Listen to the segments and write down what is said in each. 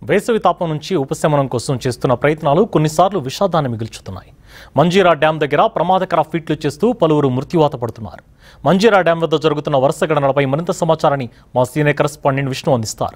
వేసవి తాపం నుంచి ఉపశమనం కోసం చేస్తున్న ప్రయత్నాలు కొన్నిసార్లు విషాదాన్ని మిగుల్చుతున్నాయి మంజీరా డ్యాం దగ్గర ప్రమాదకర ఫీట్లు చేస్తూ పలువురు మృత్యువాత పడుతున్నారు మంజీరా డ్యాం వద్ద జరుగుతున్న వరుస ఘటనలపై మరింత సమాచారాన్ని మా సీనియర్ కరెస్పాండెంట్ విష్ణు అందిస్తారు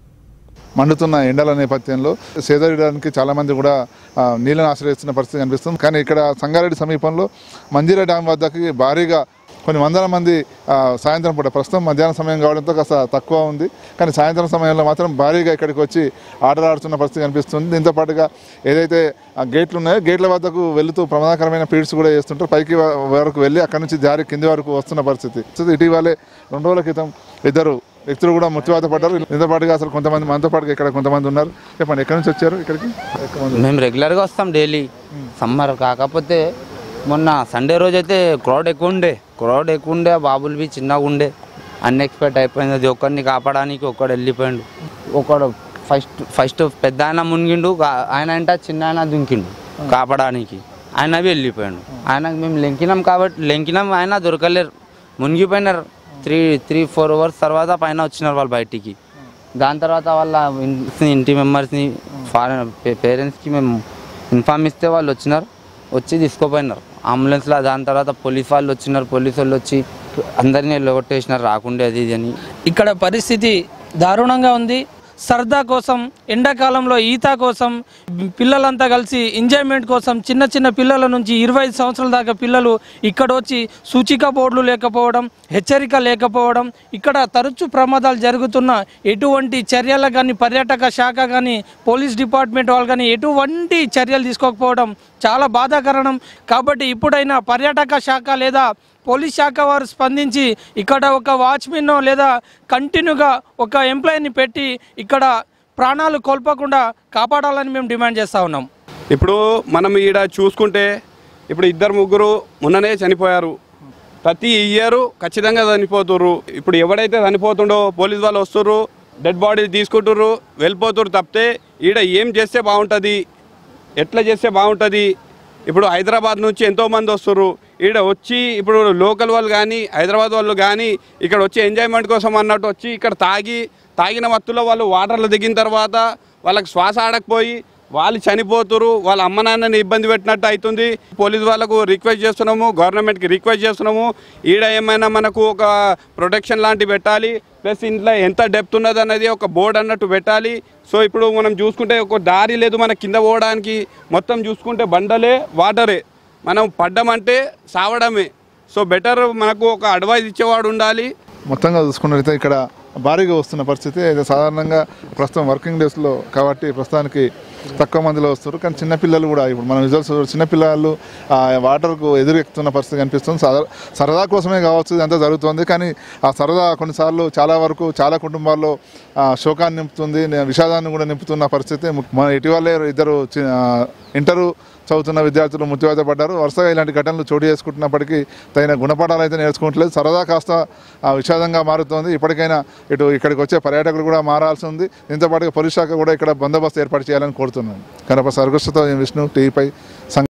మండుతున్న ఎండల నేపథ్యంలో సేదరియడానికి చాలా మంది కూడా ఆ, నీళ్ళని ఆశ్రయిస్తున్న పరిస్థితి కనిపిస్తుంది కానీ ఇక్కడ సంగారెడ్డి సమీపంలో మంజీరా డ్యాం వద్దకి భారీగా కొన్ని వందల మంది ఆ, సాయంత్రం పూట ప్రస్తుతం మధ్యాహ్నం సమయం కావడంతో కాస్త తక్కువ ఉంది కానీ సాయంత్రం సమయంలో మాత్రం భారీగా ఇక్కడికి వచ్చి ఆటలు ఆడుతున్న పరిస్థితి కనిపిస్తుంది దీంతో పాటుగా ఏదైతే ఆ గేట్లు ఉన్నాయో గేట్ల వద్దకు వెళుతూ ప్రమాదకరమైన పీడ్స్ కూడా చేస్తుంటారు పైకి వ- వరకు వెళ్ళి అక్కడి నుంచి జారి కింది వరకు వస్తున్న పరిస్థితి ఇటీవలే రెండు రోజుల క్రితం ఇద్దరు వ్యక్తులు కూడా మృత్యువాత పడ్డారు దీంతో పాటుగా అసలు కొంతమంది మనతో పాటుగా ఇక్కడ కొంతమంది ఉన్నారు చెప్పండి ఎక్కడి నుంచి వచ్చారు ఇక్కడికి ఎక్కువ మంది మేము రెగ్యులర్గా వస్తాం డైలీ సమ్మర్ కాకపోతే మొన్న సండే రోజు అయితే క్రౌడ్ ఎక్కువ ఉండే క్రౌడ్ ఎక్కువ ఉండే బాబులు బి చిన్నగా ఉండే అన్ఎక్స్పెక్ట్ అయిపోయింది అది ఒకరిని కాపాడడానికి ఒకడు వెళ్ళిపోయిండు ఒకడు ఫస్ట్ ఫస్ట్ పెద్ద ఆయన మునిగిండు గా- ఆయన అంటే చిన్న ఆయన దుంకిండు కాపాడడానికి ఆయన బి వెళ్ళిపోయాడు ఆయనకు మేము లెంకినాం కాబట్టి లెంకినాం ఆయన దొరకలేరు మునిగిపోయినారు త్రీ త్రీ ఫోర్ అవర్స్ తర్వాత పైన వచ్చినారు వాళ్ళు బయటికి దాని తర్వాత వాళ్ళ ఇన్- ఇంటి మెంబర్స్ని ఫారెన్ పేరెంట్స్కి మేము ఇన్ఫార్మ్ ఇస్తే వాళ్ళు వచ్చినారు వచ్చి తీసుకుపోయినారు అంబులెన్స్లో దాని తర్వాత పోలీస్ వాళ్ళు వచ్చినారు పోలీస్ వాళ్ళు వచ్చి అందరినీ కొట్టేసినారు రాకుండే అది ఇది అని ఇక్కడ పరిస్థితి దారుణంగా ఉంది సరదా కోసం ఎండాకాలంలో ఈత కోసం పిల్లలంతా కలిసి ఎంజాయ్మెంట్ కోసం చిన్న చిన్న పిల్లల నుంచి ఇరవై ఐదు సంవత్సరాల దాకా పిల్లలు ఇక్కడ వచ్చి సూచిక బోర్డులు లేకపోవడం హెచ్చరిక లేకపోవడం ఇక్కడ తరచూ ప్రమాదాలు జరుగుతున్న ఎటువంటి చర్యలు కానీ పర్యాటక శాఖ కానీ పోలీస్ డిపార్ట్మెంట్ వాళ్ళు కానీ ఎటువంటి చర్యలు తీసుకోకపోవడం చాలా బాధాకరణం కాబట్టి ఇప్పుడైనా పర్యాటక శాఖ లేదా పోలీస్ శాఖ వారు స్పందించి ఇక్కడ ఒక వాచ్మెన్ లేదా కంటిన్యూగా ఒక ఎంప్లాయీని పెట్టి ఇక్కడ ప్రాణాలు కోల్పోకుండా కాపాడాలని మేము డిమాండ్ చేస్తూ ఉన్నాం ఇప్పుడు మనం ఈడ చూసుకుంటే ఇప్పుడు ఇద్దరు ముగ్గురు మొన్ననే చనిపోయారు ప్రతి ఇయర్ ఖచ్చితంగా చనిపోతుర్రు ఇప్పుడు ఎవడైతే చనిపోతుండో పోలీస్ వాళ్ళు వస్తుర్రు డెడ్ బాడీ తీసుకుంటుర్రు వెళ్ళిపోతుర్రు తప్పితే ఈడ ఏం చేస్తే బాగుంటుంది ఎట్లా చేస్తే బాగుంటుంది ఇప్పుడు హైదరాబాద్ నుంచి ఎంతోమంది వస్తుర్రు ఈడ వచ్చి ఇప్పుడు లోకల్ వాళ్ళు కానీ హైదరాబాద్ వాళ్ళు కానీ ఇక్కడ వచ్చి ఎంజాయ్మెంట్ కోసం అన్నట్టు వచ్చి ఇక్కడ తాగి తాగిన మత్తులో వాళ్ళు వాటర్లో దిగిన తర్వాత వాళ్ళకి శ్వాస ఆడకపోయి వాళ్ళు చనిపోతురు వాళ్ళ అమ్మ నాన్నని ఇబ్బంది పెట్టినట్టు అవుతుంది పోలీస్ వాళ్ళకు రిక్వెస్ట్ చేస్తున్నాము గవర్నమెంట్కి రిక్వెస్ట్ చేస్తున్నాము ఈడ ఏమైనా మనకు ఒక ప్రొటెక్షన్ లాంటివి పెట్టాలి ప్లస్ ఇంట్లో ఎంత డెప్త్ ఉన్నది అనేది ఒక బోర్డు అన్నట్టు పెట్టాలి సో ఇప్పుడు మనం చూసుకుంటే ఒక దారి లేదు మన కింద పోవడానికి మొత్తం చూసుకుంటే బండలే వాటరే మనం పడ్డమంటే సావడమే సో బెటర్ మనకు ఒక అడ్వైస్ ఇచ్చేవాడు ఉండాలి మొత్తంగా చూసుకున్నట్లయితే ఇక్కడ భారీగా వస్తున్న పరిస్థితి అయితే సాధారణంగా ప్రస్తుతం వర్కింగ్ డేస్లో కాబట్టి ప్రస్తుతానికి తక్కువ మందిలో వస్తారు కానీ చిన్నపిల్లలు కూడా ఇప్పుడు మనం రిజల్ట్స్ చిన్నపిల్లలు ఆ వాటర్కు ఎదురెక్కుతున్న పరిస్థితి కనిపిస్తుంది సరదా సరదా కోసమే కావచ్చు ఇదంతా జరుగుతుంది కానీ ఆ సరదా కొన్నిసార్లు చాలా వరకు చాలా కుటుంబాల్లో ఆ, శోకాన్ని నింపుతుంది నే- విషాదాన్ని కూడా నింపుతున్న పరిస్థితి ము- మన ఇటీవలే ఇద్దరు చి- ఆ, ఇంటరు చదువుతున్న విద్యార్థులు మృత్యువాత పడ్డారు వరుసగా ఇలాంటి ఘటనలు చోటు చేసుకుంటున్నప్పటికీ తగిన గుణపాఠాలు అయితే నేర్చుకోవట్లేదు సరదా కాస్త ఆ, విషాదంగా మారుతోంది ఇప్పటికైనా ఇటు ఇక్కడికి వచ్చే పర్యాటకులు కూడా మారాల్సి ఉంది దీంతో పాటుగా పోలీస్ శాఖ కూడా ఇక్కడ బందోబస్తు ఏర్పాటు చేయాలని కోరుతున్నాను కనుక సర్గస్సుతో విష్ణు టీవీపై